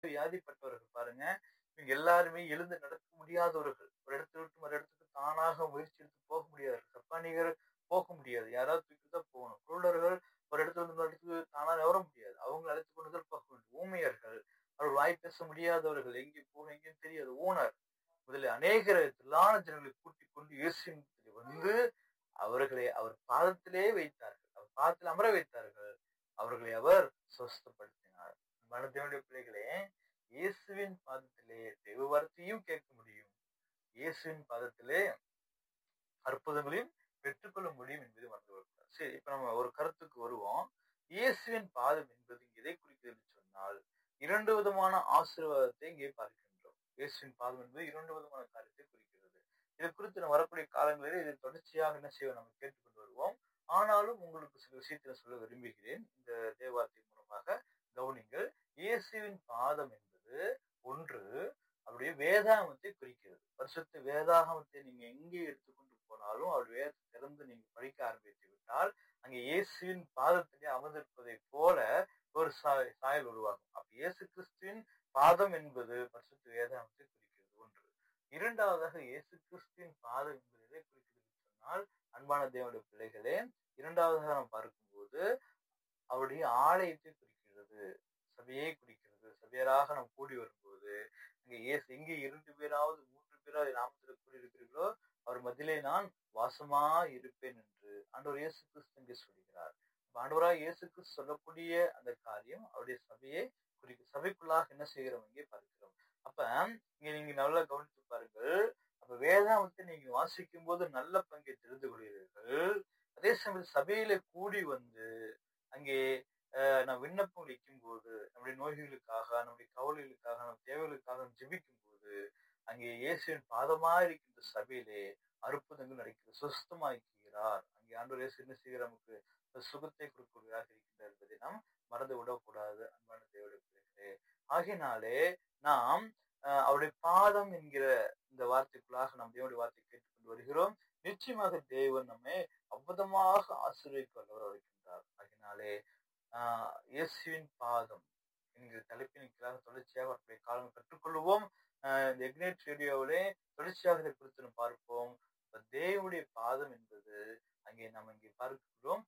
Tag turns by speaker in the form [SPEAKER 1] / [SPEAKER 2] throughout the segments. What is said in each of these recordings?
[SPEAKER 1] வியாதிப்பட்டவர்கள் பாருங்க இவங்க எல்லாருமே எழுந்து நடக்க முடியாதவர்கள் ஒரு இடத்துல விட்டு ஒரு இடத்துக்கு தானாக முயற்சி எடுத்து போக முடியாது சப்பானிகர் போக முடியாது யாராவது தூக்கிட்டு தான் போகணும் குருடர்கள் ஒரு இடத்துல இருந்து ஒரு இடத்துக்கு தானா நகர முடியாது அவங்க அழைத்து கொண்டு தான் போக வேண்டும் ஊமையர்கள் அவர் வாய் பேச முடியாதவர்கள் எங்கே போகணும் எங்கேயும் தெரியாது ஊனர் முதலில் அநேகர திரளான ஜனங்களை கூட்டிக் கொண்டு இயேசுவின் வந்து அவர்களை அவர் பாதத்திலே வைத்தார்கள் அவர் பாதத்தில் அமர வைத்தார்கள் அவர்களை அவர் சொஸ்தப்படுத்தினார் மனதேவனுடைய பிள்ளைகளே இயேசுவின் பாதத்திலே தெய்வ வார்த்தையும் கேட்க முடியும் இயேசுவின் பாதத்திலே அற்புதங்களையும் பெற்றுக்கொள்ள முடியும் என்பதை மறந்து விடக்கூடாது சரி இப்ப நம்ம ஒரு கருத்துக்கு வருவோம் இயேசுவின் பாதம் என்பது எதை குறிக்கிறது என்று சொன்னால் இரண்டு விதமான ஆசீர்வாதத்தை இங்கே பார்க்கின்றோம் இயேசுவின் பாதம் என்பது இரண்டு விதமான காரியத்தை குறிக்கிறது இதை குறித்து நம்ம வரக்கூடிய காலங்களில் இதை தொடர்ச்சியாக என்ன செய்வோம் நம்ம கேட்டுக்கொண்டு வருவோம் ஆனாலும் உங்களுக்கு சில விஷயத்துல சொல்ல விரும்புகிறேன் இந்த தேவார்த்தை மூலமாக கவனிங்கள் இயேசுவின் பாதம் என்பது ஒன்று அவருடைய வேதாகமத்தை குறிக்கிறது பரிசுத்த வேதாகமத்தை நீங்க எங்கே எடுத்துக்கொண்டு போனாலும் அவருடைய வேதத்தை திறந்து நீங்க படிக்க ஆரம்பித்து விட்டால் அங்கே இயேசுவின் பாதத்திலே அமர்ந்திருப்பதை போல ஒரு சாய் சாயல் உருவாகும் அப்ப இயேசு கிறிஸ்துவின் பாதம் என்பது பரிசுத்த வேதாகமத்தை குறிக்கிறது ஒன்று இரண்டாவதாக இயேசு கிறிஸ்துவின் பாதம் என்பது எதை குறிக்கிறது சொன்னால் அன்பான தேவனுடைய பிள்ளைகளே இரண்டாவதாக நாம் பார்க்கும்போது அவருடைய ஆலயத்தை குறிக்கிறது சபையை குறிக்கிறது சபையராக நாம் கூடி வரும்போது அங்கே இயேசு எங்கே இரண்டு பேராவது மூன்று பேராவது நாமத்தில் கூடி இருக்கிறீர்களோ அவர் மதிலே நான் வாசமா இருப்பேன் என்று ஆண்டவர் இயேசு கிறிஸ்து இங்கே சொல்கிறார் ஆண்டவராக இயேசு கிறிஸ்து சொல்லக்கூடிய அந்த காரியம் அவருடைய சபையை குறிக்கும் சபைக்குள்ளாக என்ன செய்கிறோம் இங்கே பார்க்கிறோம் அப்ப இங்க நீங்க நல்லா கவனித்து பாருங்கள் அப்ப வேதாமத்தை நீங்க வாசிக்கும் போது நல்ல பங்கை தெரிந்து கொள்கிறீர்கள் அதே சமயம் சபையில கூடி வந்து அங்கே நாம் விண்ணப்பம் வைக்கும் போது நம்முடைய நோய்களுக்காக நம்முடைய கவலைகளுக்காக நம் தேவைகளுக்காக ஜெபிக்கும் போது அங்கே இயேசுவின் பாதமா இருக்கின்ற சபையிலே அற்புதங்கள் நடக்கிறது சுஸ்தமாக்கிறார் அங்கே ஆண்டவர் இயேசு என்ன செய்கிற நமக்கு சுகத்தை கொடுக்கிறதாக இருக்கின்றார் என்பதை நாம் மறந்து விடக்கூடாது அன்பான தேவடைய பிள்ளைகளே ஆகினாலே நாம் அவருடைய பாதம் என்கிற இந்த வார்த்தைக்குள்ளாக நாம் தேவனுடைய வார்த்தை கேட்டுக்கொண்டு வருகிறோம் நிச்சயமாக தேவன் நம்மை அற்புதமாக ஆசீர்வதிக்க வல்லவர் இருக்கின்றார் ஆகினாலே ஆஹ் இயேசுவின் பாதம் என்கிற தலைப்பின் கீழாக தொடர்ச்சியாக அவருடைய காலம் கற்றுக்கொள்வோம் இந்த எக்னேட் ரேடியோவிலே தொடர்ச்சியாக இதை குறித்து நம்ம பார்ப்போம் தேவனுடைய பாதம் என்பது அங்கே நாம் இங்கே பார்க்கிறோம்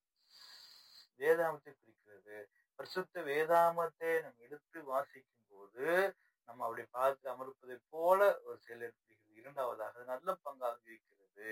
[SPEAKER 1] வேதாமத்தை குறிக்கிறது பரிசுத்த வேதாமத்தை நம்ம எடுத்து வாசிக்கும் போது நம்ம அவருடைய பாதத்தில் அமர்ப்பதை போல ஒரு செயல் ஏற்படுகிறது இரண்டாவதாக நல்ல பங்காக இருக்கிறது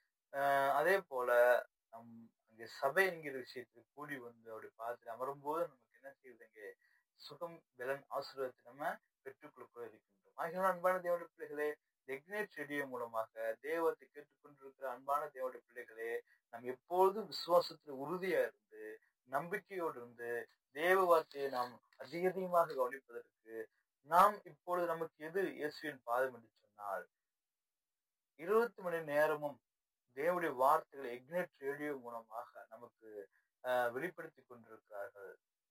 [SPEAKER 1] அதே போல நம் அங்கே சபை என்கிற விஷயத்தில் கூடி வந்து அவருடைய பாதத்தில் அமரும் போது நமக்கு என்ன செய்யுது அங்கே சுகம் பலன் ஆசீர்வாதத்தை நம்ம பெற்றுக்கொள்ள இருக்கின்றோம் ஆகியோர் அன்பான தேவனுடைய பிள்ளைகளே எக்னேட் ரேடியோ மூலமாக தேவத்தை கேட்டுக்கொண்டிருக்கிற அன்பான தேவனுடைய பிள்ளைகளே நாம் எப்பொழுதும் விசுவாசத்தில் உறுதியா இருந்து நம்பிக்கையோடு இருந்து தேவ வார்த்தையை நாம் அதிக அதிகமாக கவனிப்பதற்கு நாம் இப்பொழுது நமக்கு எது இயேசுவின் பாதம் என்று சொன்னால் இருபத்தி மணி நேரமும் தேவனுடைய வார்த்தைகளை எக்னெட் ரேடியோ மூலமாக நமக்கு வெளிப்படுத்தி கொண்டிருக்கிறார்கள்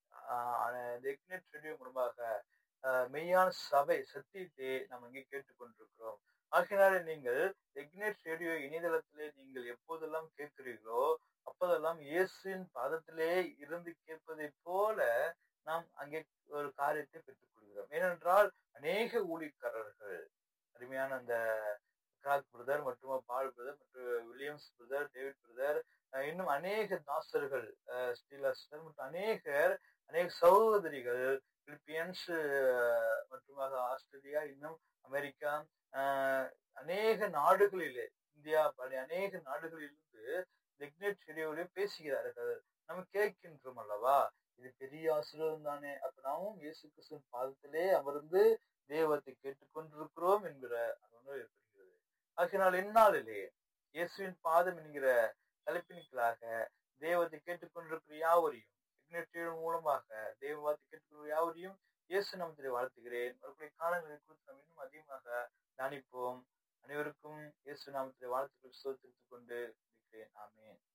[SPEAKER 1] இந்த எக்னெட் ரேடியோ மூலமாக மெய்யான சபை சத்தியத்தை நாம் இங்கே கேட்டுக்கொண்டிருக்கிறோம் ஆகினால நீங்கள் எக்னெட் ரேடியோ இணையதளத்திலே நீங்கள் எப்போதெல்லாம் கேட்கிறீர்களோ அப்போதெல்லாம் இயேசுவின் பாதத்திலே இருந்து கேட்பதை போல நாம் அங்கே ஒரு காரியத்தை பெற்றுக் கொள்கிறோம் ஏனென்றால் அநேக ஊழியக்காரர்கள் அருமையான அந்த கிராக் பிரதர் மற்றும் பால் பிரதர் மற்றும் வில்லியம்ஸ் பிரதர் டேவிட் பிரதர் இன்னும் அநேக தாசர்கள் ஸ்ரீலாஸ்டர் மற்றும் அநேகர் அநேக சகோதரிகள் பிலிப்பியன்ஸ் மற்றும் ஆஸ்திரேலியா இன்னும் அமெரிக்கா அநேக நாடுகளிலே இந்தியா பல அநேக நாடுகளிலிருந்து லெக்னெட் ரேடியோவிலே பேசுகிறார்கள் நம்ம கேட்கின்றோம் அல்லவா இது பெரிய ஆசீர்வாதம் தானே அப்ப நாமும் இயேசு கிறிஸ்துவின் பாதத்திலே அமர்ந்து தேவத்தை கேட்டுக்கொண்டிருக்கிறோம் என்கிற உணர்வு ஏற்படுகிறது ஆகினால் என்னாலே இயேசுவின் பாதம் என்கிற தலைப்பினுக்களாக தேவத்தை கேட்டுக்கொண்டிருக்கிற யாவரையும் மூலமாக தேவ வார்த்தை கேட்டுக்கொள்கிற யாவரையும் இயேசு நாமத்திலே வாழ்த்துகிறேன் வரக்கூடிய காலங்களை குறித்து நாம் இன்னும் அதிகமாக தியானிப்போம் அனைவருக்கும் இயேசு நாமத்திலே வாழ்த்துக்கள் சோதரித்துக் கொண்டு இருக்கிறேன் ஆமேன்